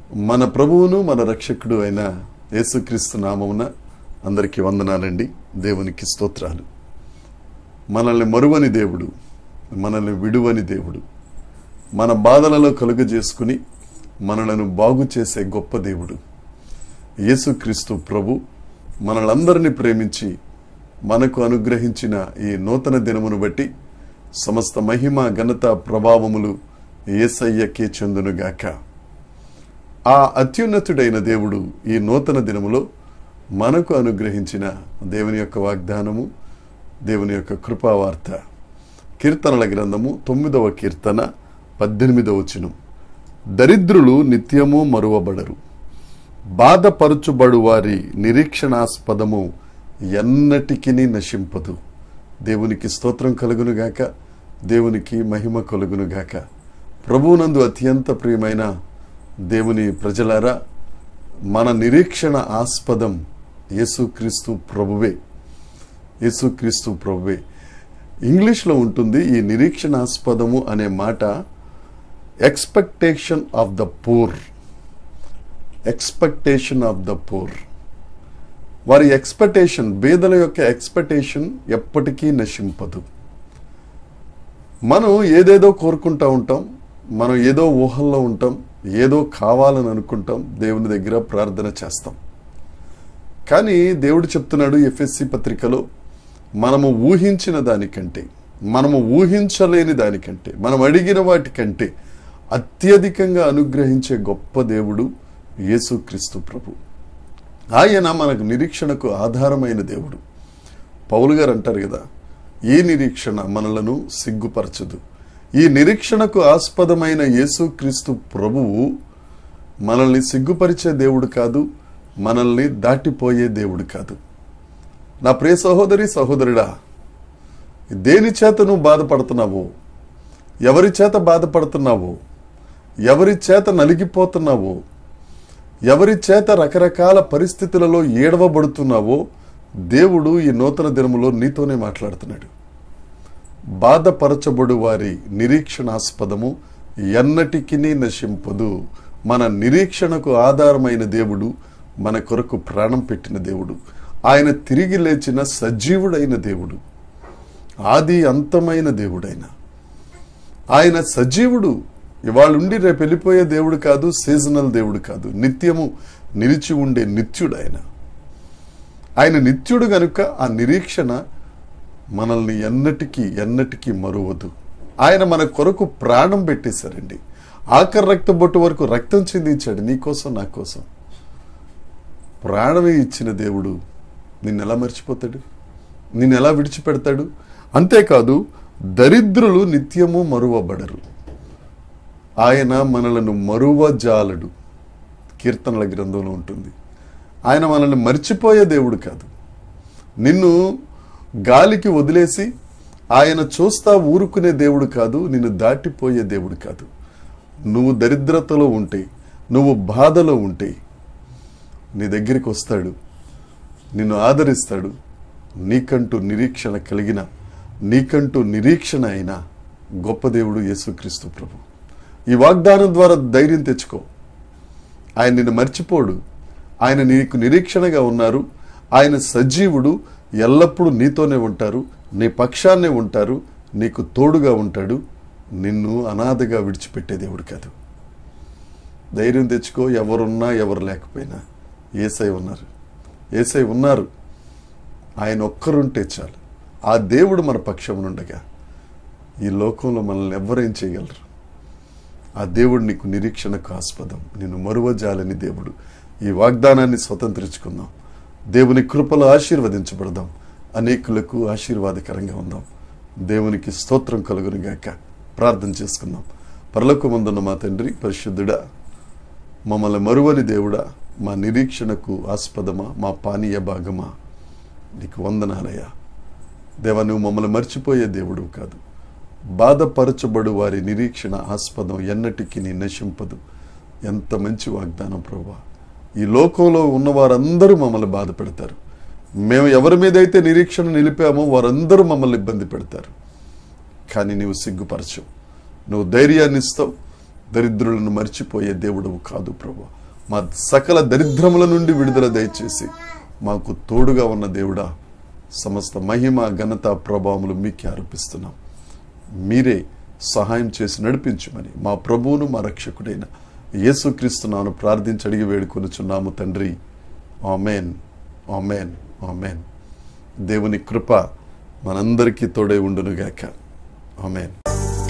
మన ప్రభువును మన రక్షకుడు అయిన యేసుక్రీస్తు నామమున అందరికీ వందనాలండి దేవునికి స్తోత్రాలు మనల్ని మరువని దేవుడు మనల్ని విడువని దేవుడు మన బాధలలో కలుగ చేసుకుని మనలను బాగు చేసే గొప్ప దేవుడు యేసుక్రీస్తు ప్రభు మనలందరినీ ప్రేమించి మనకు అనుగ్రహించిన ఈ నూతన దినమును బట్టి సమస్త మహిమ ఘనత ప్రభావములు ఏసయ్యకే చెందునుగాక ఆ అత్యున్నతుడైన దేవుడు ఈ నూతన దినములో మనకు అనుగ్రహించిన దేవుని యొక్క వాగ్దానము దేవుని యొక్క కృపావార్త కీర్తనల గ్రంథము తొమ్మిదవ కీర్తన పద్దెనిమిదవ వచనం దరిద్రులు నిత్యము మరువబడరు బాధపరచుబడు వారి నిరీక్షణాస్పదము ఎన్నటికి నశింపదు దేవునికి స్తోత్రం కలుగునుగాక దేవునికి మహిమ కలుగునుగాక ప్రభువునందు అత్యంత ప్రియమైన దేవుని ప్రజలారా మన నిరీక్షణ ఆస్పదం యేసుక్రీస్తు ప్రభువే యేసుక్రీస్తు ప్రభువే ఇంగ్లీష్లో ఉంటుంది ఈ నిరీక్షణాస్పదము అనే మాట expectation of the poor expectation of the poor వారి ఎక్స్పెక్టేషన్ బేదల యొక్క ఎక్స్పెక్టేషన్ ఎప్పటికీ నశింపదు మనం ఏదేదో కోరుకుంటా ఉంటాం మనం ఏదో ఊహల్లో ఉంటాం ఏదో కావాలని అనుకుంటాం దేవుని దగ్గర ప్రార్థన చేస్తాం కానీ దేవుడు చెప్తున్నాడు ఎఫ్ఎస్సి పత్రికలో మనము ఊహించిన దానికంటే మనము ఊహించలేని దానికంటే మనం అడిగిన వాటికంటే అత్యధికంగా అనుగ్రహించే గొప్ప దేవుడు యేసుక్రీస్తు ప్రభు ఆయన మనకు నిరీక్షణకు ఆధారమైన దేవుడు పౌలు గారు అంటారు కదా ఈ నిరీక్షణ మనలను సిగ్గుపరచదు ఈ నిరీక్షణకు ఆస్పదమైన యేసుక్రీస్తు ప్రభువు మనల్ని సిగ్గుపరిచే దేవుడు కాదు మనల్ని దాటిపోయే దేవుడు కాదు నా ప్రియ సహోదరి సహోదరుడా దేని చేత నువ్వు బాధపడుతున్నావో ఎవరి చేత బాధపడుతున్నావో ఎవరి చేత నలిగిపోతున్నావో ఎవరి చేత రకరకాల పరిస్థితులలో ఏడవబడుతున్నావో దేవుడు ఈ నూతన దినములో నీతోనే మాట్లాడుతున్నాడు బాధపరచబడు వారి నిరీక్షణాస్పదము ఎన్నటికి నశింపదు మన నిరీక్షణకు ఆధారమైన దేవుడు మన కొరకు ప్రాణం పెట్టిన దేవుడు ఆయన తిరిగి లేచిన సజీవుడైన దేవుడు ఆది అంతమైన దేవుడైన ఆయన సజీవుడు ఇవాళుండి రేపు వెళ్ళిపోయే దేవుడు కాదు సీజనల్ దేవుడు కాదు నిత్యము నిలిచి ఉండే నిత్యుడు ఆయన ఆయన నిత్యుడు గనుక ఆ నిరీక్షణ మనల్ని ఎన్నటికీ ఎన్నటికీ మరువదు ఆయన మన కొరకు ప్రాణం పెట్టేశారండి ఆఖరి రక్త బొట్టు వరకు రక్తం చిందించాడు నీ కోసం నా కోసం ప్రాణమే ఇచ్చిన దేవుడు నిన్ను ఎలా మర్చిపోతాడు నిన్ను ఎలా విడిచిపెడతాడు అంతేకాదు దరిద్రులు నిత్యము మరువబడరు ఆయన మనలను మరువజాలడు కీర్తనల గ్రంథంలో ఉంటుంది ఆయన మనల్ని మర్చిపోయే దేవుడు కాదు నిన్ను గాలికి వదిలేసి ఆయన చూస్తా ఊరుకునే దేవుడు కాదు నిన్ను దాటిపోయే దేవుడు కాదు నువ్వు దరిద్రతలో ఉంటే నువ్వు బాధలో ఉంటే నీ దగ్గరికి వస్తాడు నిన్ను ఆదరిస్తాడు నీకంటూ నిరీక్షణ కలిగిన నీకంటూ నిరీక్షణ అయిన గొప్ప దేవుడు యేసుక్రీస్తు ప్రభు ఈ వాగ్దానం ద్వారా ధైర్యం తెచ్చుకో ఆయన నిన్ను మర్చిపోడు ఆయన నీకు నిరీక్షణగా ఉన్నారు ఆయన సజీవుడు ఎల్లప్పుడూ నీతోనే ఉంటారు నీ పక్షాన్నే ఉంటారు నీకు తోడుగా ఉంటాడు నిన్ను అనాథగా విడిచిపెట్టే దేవుడు కాదు ధైర్యం తెచ్చుకో ఎవరున్నా ఎవరు లేకపోయినా ఏసై ఉన్నారు ఏసై ఉన్నారు ఆయన ఒక్కరుంటే చాలు ఆ దేవుడు మన పక్షమునుండగా ఈ లోకంలో మనల్ని ఎవరేం చేయగలరు ఆ దేవుడు నీకు నిరీక్షణకు ఆస్పదం నిన్ను మరువజాలని దేవుడు ఈ వాగ్దానాన్ని స్వతంత్రించుకుందాం దేవుని కృపలో ఆశీర్వదించబడదాం అనేకులకు ఆశీర్వాదకరంగా ఉందాం దేవునికి స్తోత్రం కలుగునుగాక ప్రార్థన చేసుకుందాం పరలకు ముందున్న మా తండ్రి పరిశుద్ధుడా మమ్మల్ని మరువని దేవుడా మా నిరీక్షణకు ఆస్పదమా మా పానీయ భాగమా నీకు వందనాలయ్యా దేవా నువ్వు మమ్మల్ని మర్చిపోయే దేవుడు కాదు బాధపరచబడు వారి నిరీక్షణ ఆస్పదం ఎన్నటికీ నీ నశింపదు ఎంత మంచి వాగ్దానం ప్రభా ఈ లోకంలో ఉన్న వారందరూ మమ్మల్ని బాధ పెడతారు మేము ఎవరి మీదైతే నిరీక్షణ నిలిపామో వారందరూ మమ్మల్ని ఇబ్బంది పెడతారు కానీ నీవు సిగ్గుపరచవు నువ్వు ధైర్యాన్ని ఇస్తావు దరిద్రులను మర్చిపోయే దేవుడవు కాదు ప్రభు మా సకల దరిద్రముల నుండి విడుదల దయచేసి మాకు తోడుగా ఉన్న దేవుడా సమస్త మహిమ ఘనత ప్రభావములు మీకే ఆరోపిస్తున్నాం మీరే సహాయం చేసి నడిపించమని మా ప్రభువును మా రక్షకుడైన యేసుక్రీస్తునాను ప్రార్థించి అడిగి వేడుకొనుచున్నాము తండ్రి ఆమెన్ ఆమెన్ ఆమెన్ దేవుని కృప మనందరికీ తోడే ఉండునుగాక ఆమెన్